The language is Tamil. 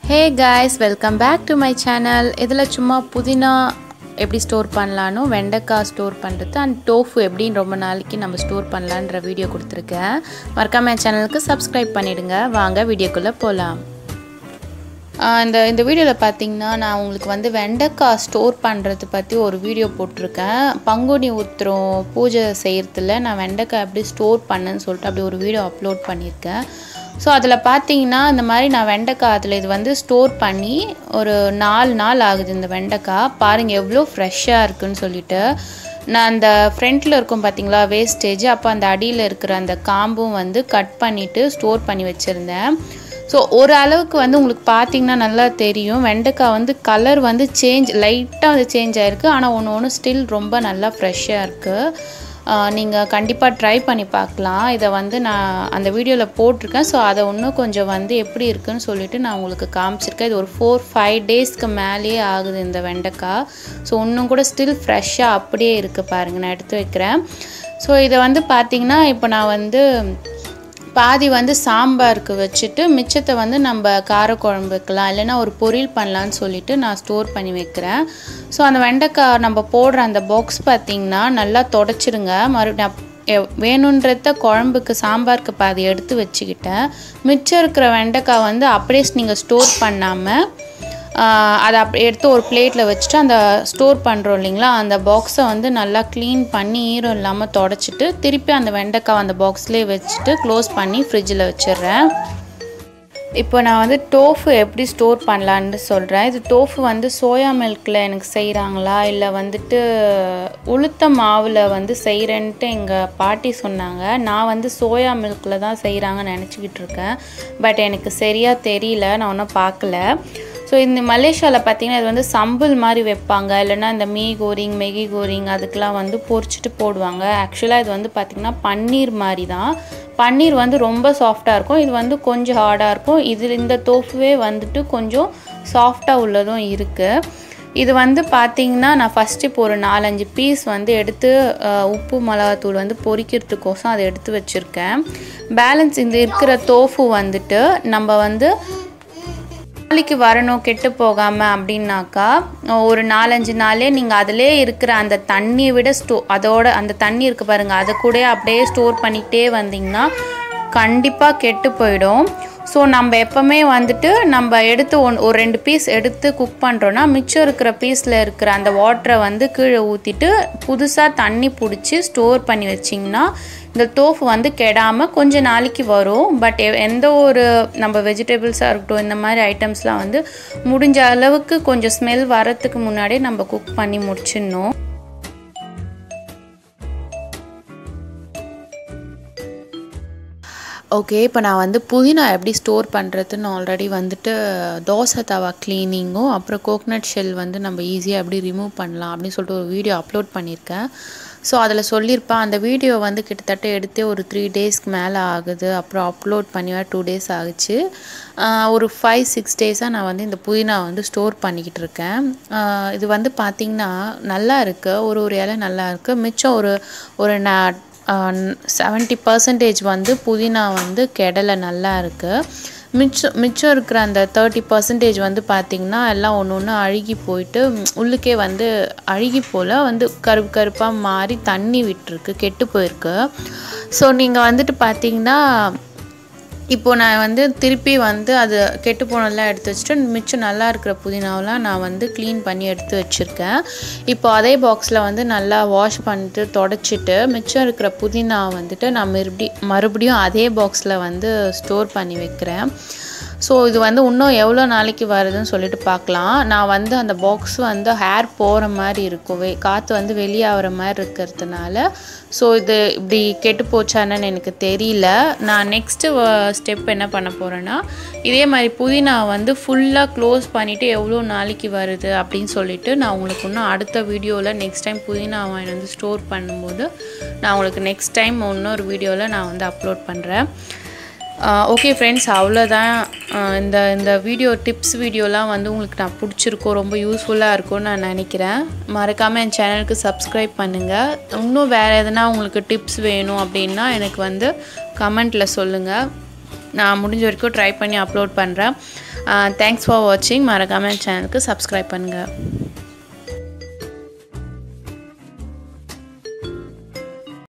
hey guys welcome back to my channel இதில் சும்மா புதினா எப்படி ஸ்டோர் பண்ணலான்னு வெண்டைக்காய் ஸ்டோர் பண்ணுறது அண்ட் டோஃபு எப்படின்னு ரொம்ப நாளைக்கு நம்ம ஸ்டோர் பண்ணலான்ற வீடியோ கொடுத்துருக்கேன் மறக்காம என் சேனலுக்கு சப்ஸ்கிரைப் பண்ணிவிடுங்க வாங்க வீடியோக்குள்ளே போகலாம் இந்த இந்த வீடியோவில் பார்த்தீங்கன்னா நான் உங்களுக்கு வந்து வெண்டைக்காய் ஸ்டோர் பண்ணுறது பற்றி ஒரு வீடியோ போட்டிருக்கேன் பங்குனி உத்திரம் பூஜை செய்கிறதுல நான் வெண்டைக்காய் எப்படி ஸ்டோர் பண்ணேன்னு சொல்லிட்டு அப்படி ஒரு வீடியோ அப்லோட் பண்ணியிருக்கேன் ஸோ அதில் பார்த்தீங்கன்னா இந்த மாதிரி நான் வெண்டைக்காய் அதில் இது வந்து ஸ்டோர் பண்ணி ஒரு நாலு நாள் ஆகுது இந்த வெண்டைக்காய் பாருங்கள் எவ்வளோ ஃப்ரெஷ்ஷாக இருக்குன்னு சொல்லிட்டு நான் அந்த ஃப்ரண்ட்டில் இருக்கும் பார்த்தீங்களா வேஸ்டேஜ் அப்போ அந்த அடியில் இருக்கிற அந்த காம்பும் வந்து கட் பண்ணிவிட்டு ஸ்டோர் பண்ணி வச்சுருந்தேன் ஸோ ஒரு அளவுக்கு வந்து உங்களுக்கு பார்த்தீங்கன்னா நல்லா தெரியும் வெண்டைக்காய் வந்து கலர் வந்து சேஞ்ச் லைட்டாக வந்து சேஞ்ச் ஆகிருக்கு ஆனால் ஒன்று ஒன்று ஸ்டில் ரொம்ப நல்லா ஃப்ரெஷ்ஷாக இருக்குது நீங்கள் கண்டிப்பாக ட்ரை பண்ணி பார்க்கலாம் இதை வந்து நான் அந்த வீடியோவில் போட்டிருக்கேன் ஸோ அதை இன்னும் கொஞ்சம் வந்து எப்படி இருக்குன்னு சொல்லிட்டு நான் உங்களுக்கு காமிச்சிருக்கேன் இது ஒரு ஃபோர் ஃபைவ் டேஸ்க்கு மேலேயே ஆகுது இந்த வெண்டைக்காய் ஸோ இன்னும் கூட ஸ்டில் ஃப்ரெஷ்ஷாக அப்படியே இருக்குது பாருங்கள் நான் எடுத்து வைக்கிறேன் ஸோ இதை வந்து பார்த்திங்கன்னா இப்போ நான் வந்து பாதி வந்து சாம்பாருக்கு வச்சுட்டு மிச்சத்தை வந்து நம்ம காரக்குழம்பு வைக்கலாம் இல்லைன்னா ஒரு பொரியல் பண்ணலான்னு சொல்லிட்டு நான் ஸ்டோர் பண்ணி வைக்கிறேன் ஸோ அந்த வெண்டைக்காய் நம்ம போடுற அந்த பாக்ஸ் பார்த்திங்கன்னா நல்லா தொடச்சிடுங்க மறுபடியும் வேணுன்றத குழம்புக்கு சாம்பாருக்கு பாதி எடுத்து வச்சுக்கிட்டேன் மிச்சம் இருக்கிற வெண்டைக்காய் வந்து அப்படியே நீங்கள் ஸ்டோர் பண்ணாமல் அதை அப்படி எடுத்து ஒரு பிளேட்டில் வச்சுட்டு அந்த ஸ்டோர் பண்ணுறோம் இல்லைங்களா அந்த பாக்ஸை வந்து நல்லா க்ளீன் பண்ணி ஈரம் இல்லாமல் தொடச்சிட்டு திருப்பி அந்த வெண்டைக்காய் அந்த பாக்ஸ்லேயே வச்சுட்டு க்ளோஸ் பண்ணி ஃப்ரிட்ஜில் வச்சிடுறேன் இப்போ நான் வந்து டோஃபு எப்படி ஸ்டோர் பண்ணலான்னு சொல்கிறேன் இது டோஃபு வந்து சோயா மில்கில் எனக்கு செய்கிறாங்களா இல்லை வந்துட்டு உளுத்த மாவில் வந்து செய்கிறேன்ட்டு எங்கள் பாட்டி சொன்னாங்க நான் வந்து சோயா மில்கில் தான் செய்கிறாங்கன்னு நினச்சிக்கிட்டு இருக்கேன் பட் எனக்கு சரியாக தெரியல நான் ஒன்றும் பார்க்கல ஸோ இந்த மலேசியாவில் பார்த்தீங்கன்னா இது வந்து சம்பிள் மாதிரி வைப்பாங்க இல்லைன்னா இந்த மீ கோரிங் மெகி கோரிங் அதுக்கெலாம் வந்து பொரிச்சிட்டு போடுவாங்க ஆக்சுவலாக இது வந்து பார்த்திங்கன்னா பன்னீர் மாதிரி தான் பன்னீர் வந்து ரொம்ப சாஃப்டாக இருக்கும் இது வந்து கொஞ்சம் ஹார்டாக இருக்கும் இதில் இந்த தோஃபுவே வந்துட்டு கொஞ்சம் சாஃப்டாக உள்ளதும் இருக்குது இது வந்து பார்த்திங்கன்னா நான் ஃபஸ்ட்டு இப்போ ஒரு நாலஞ்சு பீஸ் வந்து எடுத்து உப்பு மிளகாத்தூள் வந்து பொரிக்கிறதுக்கோசம் அதை எடுத்து வச்சுருக்கேன் பேலன்ஸ் இந்த இருக்கிற தோஃபு வந்துட்டு நம்ம வந்து நாளைக்கு வரணும் கெட்டு போகாமல் அப்படின்னாக்கா ஒரு நாலஞ்சு நாளே நீங்கள் அதிலே இருக்கிற அந்த தண்ணியை விட ஸ்டோ அதோட அந்த தண்ணி இருக்குது பாருங்கள் அதை கூட அப்படியே ஸ்டோர் பண்ணிக்கிட்டே வந்திங்கன்னா கண்டிப்பாக கெட்டு போயிடும் ஸோ நம்ம எப்போவுமே வந்துட்டு நம்ம எடுத்து ஒன் ஒரு ரெண்டு பீஸ் எடுத்து குக் பண்ணுறோன்னா மிச்சம் இருக்கிற பீஸில் இருக்கிற அந்த வாட்டரை வந்து கீழே ஊற்றிட்டு புதுசாக தண்ணி பிடிச்சி ஸ்டோர் பண்ணி வச்சிங்கன்னா இந்த தோஃபு வந்து கெடாமல் கொஞ்சம் நாளைக்கு வரும் பட் எந்த ஒரு நம்ம வெஜிடபிள்ஸாக இருக்கட்டும் இந்த மாதிரி ஐட்டம்ஸ்லாம் வந்து முடிஞ்ச அளவுக்கு கொஞ்சம் ஸ்மெல் வரத்துக்கு முன்னாடியே நம்ம குக் பண்ணி முடிச்சிடணும் ஓகே இப்போ நான் வந்து புதினா எப்படி ஸ்டோர் பண்ணுறதுன்னு ஆல்ரெடி வந்துட்டு தோசை தவா க்ளீனிங்கும் அப்புறம் கோக்னட் ஷெல் வந்து நம்ம ஈஸியாக எப்படி ரிமூவ் பண்ணலாம் அப்படின்னு சொல்லிட்டு ஒரு வீடியோ அப்லோட் பண்ணியிருக்கேன் ஸோ அதில் சொல்லியிருப்பேன் அந்த வீடியோ வந்து கிட்டத்தட்ட எடுத்தே ஒரு த்ரீ டேஸ்க்கு மேலே ஆகுது அப்புறம் அப்லோட் பண்ணி டூ டேஸ் ஆகுச்சு ஒரு ஃபைவ் சிக்ஸ் டேஸாக நான் வந்து இந்த புதினா வந்து ஸ்டோர் பண்ணிக்கிட்டு இருக்கேன் இது வந்து பார்த்திங்கன்னா நல்லா இருக்குது ஒரு ஒரு இலை நல்லா இருக்குது மிச்சம் ஒரு ஒரு நான் செவன்ட்டி பர்சன்டேஜ் வந்து புதினா வந்து கெடலை நல்லா இருக்குது மிச்சம் மிச்சம் இருக்கிற அந்த தேர்ட்டி பர்சன்டேஜ் வந்து பார்த்திங்கன்னா எல்லாம் ஒன்று ஒன்று அழுகி போயிட்டு உள்ளுக்கே வந்து அழுகி போல் வந்து கருப்பு கருப்பாக மாறி தண்ணி விட்டுருக்கு கெட்டு போயிருக்கு ஸோ நீங்கள் வந்துட்டு பார்த்திங்கன்னா இப்போது நான் வந்து திருப்பி வந்து அது கெட்டு போனதெல்லாம் எடுத்து வச்சுட்டு மிச்சம் நல்லா இருக்கிற புதினாவெலாம் நான் வந்து க்ளீன் பண்ணி எடுத்து வச்சுருக்கேன் இப்போ அதே பாக்ஸில் வந்து நல்லா வாஷ் பண்ணிட்டு தொடச்சிட்டு மிச்சம் இருக்கிற புதினா வந்துட்டு நான் மறுபடி மறுபடியும் அதே பாக்ஸில் வந்து ஸ்டோர் பண்ணி வைக்கிறேன் ஸோ இது வந்து இன்னும் எவ்வளோ நாளைக்கு வருதுன்னு சொல்லிட்டு பார்க்கலாம் நான் வந்து அந்த பாக்ஸ் வந்து ஹேர் போகிற மாதிரி இருக்கும் வெ காற்று வந்து வெளியாகிற மாதிரி இருக்கிறதுனால ஸோ இது இப்படி கெட்டு போச்சானு எனக்கு தெரியல நான் நெக்ஸ்ட்டு ஸ்டெப் என்ன பண்ண போகிறேன்னா இதே மாதிரி புதினா வந்து ஃபுல்லாக க்ளோஸ் பண்ணிவிட்டு எவ்வளோ நாளைக்கு வருது அப்படின்னு சொல்லிட்டு நான் உங்களுக்கு இன்னும் அடுத்த வீடியோவில் நெக்ஸ்ட் டைம் புதினா வாங்கி வந்து ஸ்டோர் பண்ணும்போது நான் உங்களுக்கு நெக்ஸ்ட் டைம் இன்னொரு வீடியோவில் நான் வந்து அப்லோட் பண்ணுறேன் ஓகே ஃப்ரெண்ட்ஸ் அவ்வளோதான் இந்த இந்த வீடியோ டிப்ஸ் வீடியோலாம் வந்து உங்களுக்கு நான் பிடிச்சிருக்கோம் ரொம்ப யூஸ்ஃபுல்லாக இருக்கும்னு நான் நினைக்கிறேன் மறக்காமல் என் சேனலுக்கு சப்ஸ்கிரைப் பண்ணுங்கள் இன்னும் வேறு எதனா உங்களுக்கு டிப்ஸ் வேணும் அப்படின்னா எனக்கு வந்து கமெண்ட்டில் சொல்லுங்கள் நான் முடிஞ்ச வரைக்கும் ட்ரை பண்ணி அப்லோட் பண்ணுறேன் தேங்க்ஸ் ஃபார் வாட்சிங் மறக்காமல் சேனலுக்கு சப்ஸ்கிரைப் பண்ணுங்கள்